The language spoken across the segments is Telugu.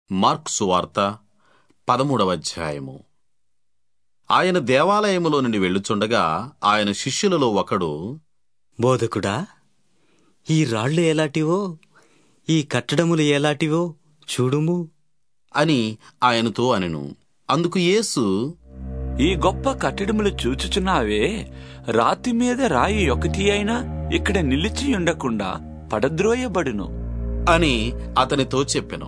మార్క్ సువార్త పదమూడవ అధ్యాయము ఆయన దేవాలయములో నుండి వెళ్ళుచుండగా ఆయన శిష్యులలో ఒకడు బోధకుడా ఈ రాళ్ళు ఎలాంటివో ఈ కట్టడములు ఎలాంటివో చూడుము అని ఆయనతో అనెను అందుకు యేసు ఈ గొప్ప కట్టడములు చూచుచున్నావే రాతి మీద రాయి ఒకటి అయినా ఇక్కడ నిలిచి ఉండకుండా పడద్రోయబడును అని అతనితో చెప్పెను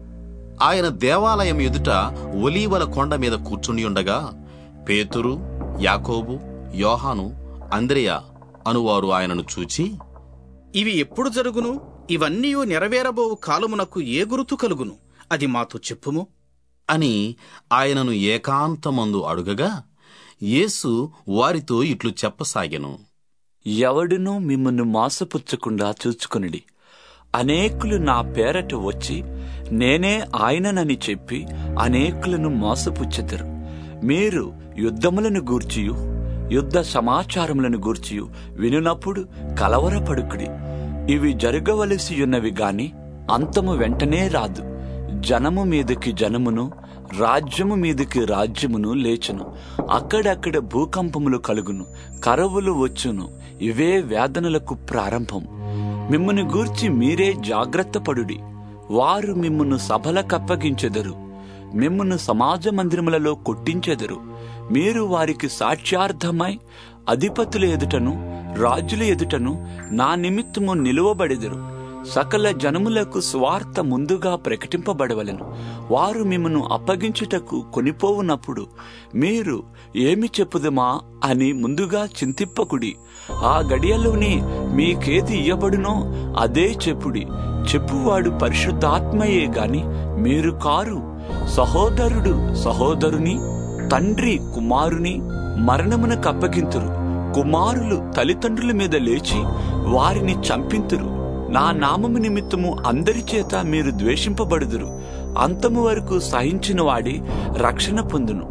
ఆయన దేవాలయం ఎదుట ఒలీవల కొండ మీద కూర్చుని ఉండగా పేతురు యాకోబు యోహాను అంద్రెయ అనువారు ఆయనను చూచి ఇవి ఎప్పుడు జరుగును ఇవన్నీ నెరవేరబోవు కాలమునకు ఏ గురుతు కలుగును అది మాతో చెప్పుము అని ఆయనను ఏకాంతమందు అడుగగా యేసు వారితో ఇట్లు చెప్పసాగెను ఎవడునూ మిమ్మల్ని మోసపుచ్చకుండా చూచుకొనిడి అనేకులు నా పేరట వచ్చి నేనే ఆయననని చెప్పి అనేకులను మోసపుచ్చెదరు మీరు యుద్ధములను గూర్చియు యుద్ధ సమాచారములను గూర్చియు వినునప్పుడు కలవరపడుకుడి ఇవి జరగవలసి ఉన్నవి గాని అంతము వెంటనే రాదు జనము మీదకి జనమును రాజ్యము మీదకి రాజ్యమును లేచును అక్కడక్కడ భూకంపములు కలుగును కరవులు వచ్చును ఇవే వేదనలకు ప్రారంభం మిమ్మల్ని గూర్చి మీరే జాగ్రత్త పడుడి వారు మిమ్మల్ని సభలకప్పగించెదరు మిమ్మల్ని సమాజ మందిరములలో కొట్టించెదరు మీరు వారికి సాక్ష్యార్థమై అధిపతుల ఎదుటను రాజుల ఎదుటను నా నిమిత్తము నిలువబడెదరు సకల జనములకు స్వార్థ ముందుగా ప్రకటింపబడవలెను వారు మిమ్మను అప్పగించుటకు కొనిపోవునప్పుడు మీరు ఏమి చెప్పుదమా అని ముందుగా చింతిప్పకుడి ఆ గడియలోనే మీకేది ఇయ్యబడునో అదే చెప్పుడి చెప్పువాడు పరిశుద్ధాత్మయే గాని మీరు కారు సహోదరుడు సహోదరుని తండ్రి కుమారుని మరణమునకు అప్పగింతురు కుమారులు తల్లిదండ్రుల మీద లేచి వారిని చంపింతురు నా నామము నిమిత్తము అందరి చేత మీరు ద్వేషింపబడుదురు అంతము వరకు సహించిన వాడి రక్షణ పొందును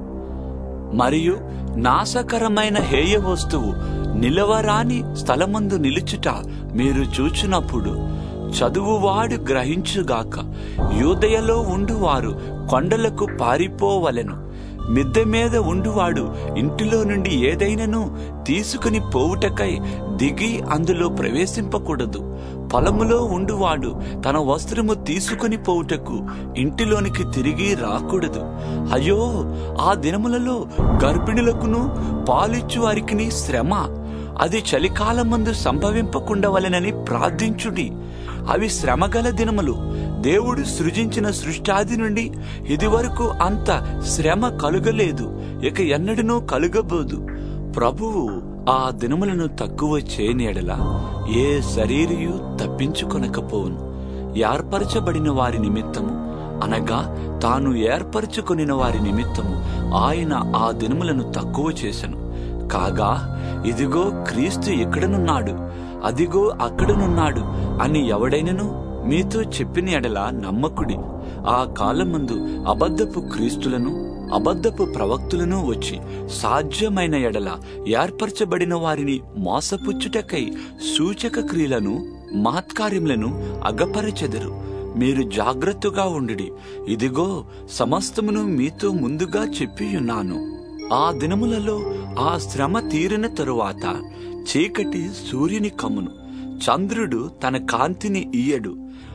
మరియు నాశకరమైన హేయ వస్తువు నిలవరాని స్థలమందు నిలుచుట మీరు చూచినప్పుడు చదువువాడు గ్రహించుగాక యూదయలో ఉండువారు కొండలకు పారిపోవలెను మిద్దె మీద ఉండువాడు ఇంటిలో నుండి ఏదైనను తీసుకుని పోవుటకై దిగి అందులో ప్రవేశింపకూడదు పొలములో ఉండువాడు తన వస్త్రము తీసుకుని పోవుటకు ఇంటిలోనికి తిరిగి రాకూడదు అయ్యో ఆ దినములలో గర్భిణులకును పాలిచ్చు వారికి శ్రమ అది చలికాలమందు సంభవింపకుండవలెనని ప్రార్థించుడి అవి శ్రమగల దినములు దేవుడు సృజించిన సృష్టాది నుండి ఇదివరకు అంత శ్రమ కలుగలేదు ఇక ఎన్నడనూ కలుగబోదు ప్రభువు ఆ దినములను తక్కువ చేయనేడలా ఏ శరీరియు తప్పించుకొనకపోవును ఏర్పరచబడిన వారి నిమిత్తము అనగా తాను ఏర్పరచుకొనిన వారి నిమిత్తము ఆయన ఆ దినములను తక్కువ చేసెను కాగా ఇదిగో క్రీస్తు ఇక్కడనున్నాడు అదిగో అక్కడనున్నాడు అని ఎవడైనను మీతో చెప్పిన ఎడల నమ్మకుడి ఆ కాలమందు అబద్ధపు క్రీస్తులను అబద్ధపు ప్రవక్తులను వచ్చి సాధ్యమైన ఎడల ఏర్పరచబడిన వారిని మోసపుచ్చుటకై సూచక క్రియలను మహత్కార్యములను అగపరచెదరు మీరు జాగ్రత్తగా ఉండుడి ఇదిగో సమస్తమును మీతో ముందుగా చెప్పియున్నాను ఆ దినములలో ఆ శ్రమ తీరిన తరువాత చీకటి సూర్యుని కమ్మును చంద్రుడు తన కాంతిని ఇయ్యడు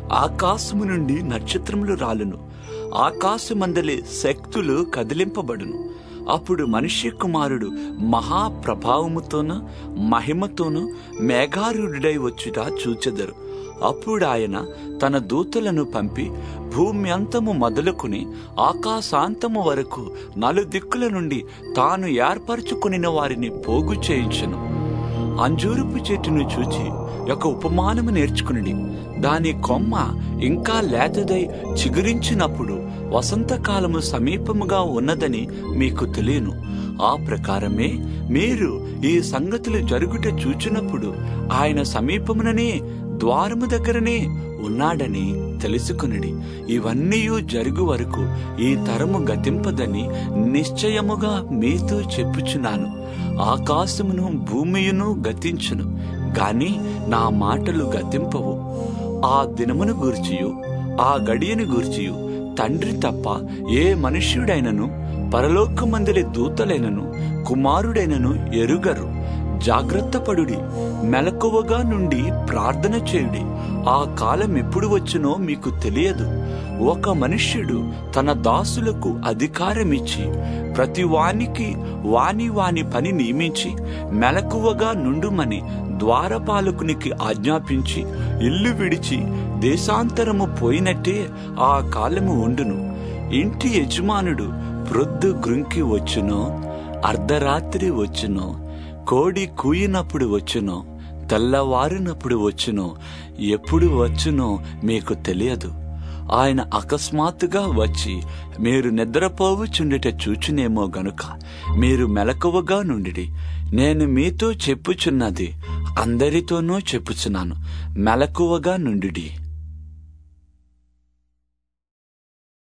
ఆకాశము నుండి నక్షత్రములు రాలును ఆకాశమందలి శక్తులు కదిలింపబడును అప్పుడు మనుష్య కుమారుడు మహాప్రభావముతోను మహిమతోను మేఘారుడై వచ్చుట చూచెదరు అప్పుడు ఆయన తన దూతలను పంపి భూమి అంతము మొదలుకుని ఆకాశాంతము వరకు నలుదిక్కుల నుండి తాను ఏర్పరచుకునిన వారిని పోగు చేయించను అంజూరపు చెట్టును చూచి ఒక ఉపమానము నేర్చుకుని దాని కొమ్మ ఇంకా లేతదై చిగురించినప్పుడు వసంతకాలము సమీపముగా ఉన్నదని మీకు తెలియను ఆ ప్రకారమే మీరు ఈ సంగతులు జరుగుట చూచినప్పుడు ఆయన సమీపముననే ద్వారము దగ్గరనే ఉన్నాడని తెలుసుకునడి ఇవన్నీ జరుగు వరకు ఈ తరము గతింపదని నిశ్చయముగా మీతో చెప్పుచున్నాను ఆకాశమును భూమియును గతించును గాని నా మాటలు గతింపవు ఆ దినమును గూర్చియు ఆ గడియను గూర్చియు తండ్రి తప్ప ఏ మనుష్యుడైనను పరలోకమందలి దూతలైనను కుమారుడైనను ఎరుగరు జాగ్రత్తపడుడి మెలకువగా నుండి ప్రార్థన చేయుడి ఆ కాలం ఎప్పుడు వచ్చునో మీకు తెలియదు ఒక మనుష్యుడు తన దాసులకు అధికారమిచ్చి ప్రతి వానికి వాని వాని పని నియమించి మెలకువగా నుండుమని ద్వారపాలకునికి ఆజ్ఞాపించి ఇల్లు విడిచి దేశాంతరము పోయినట్టే ఆ కాలము ఉండును ఇంటి యజమానుడు ప్రొద్దు గ్రుంకి వచ్చునో అర్ధరాత్రి వచ్చునో కోడి కూయినప్పుడు వచ్చునో తెల్లవారినప్పుడు వచ్చునో ఎప్పుడు వచ్చునో మీకు తెలియదు ఆయన అకస్మాత్తుగా వచ్చి మీరు నిద్రపోవుచుండుట చూచునేమో గనుక మీరు మెలకువగా నుండిడి నేను మీతో చెప్పుచున్నది అందరితోనూ చెప్పుచున్నాను మెలకువగా నుండిడి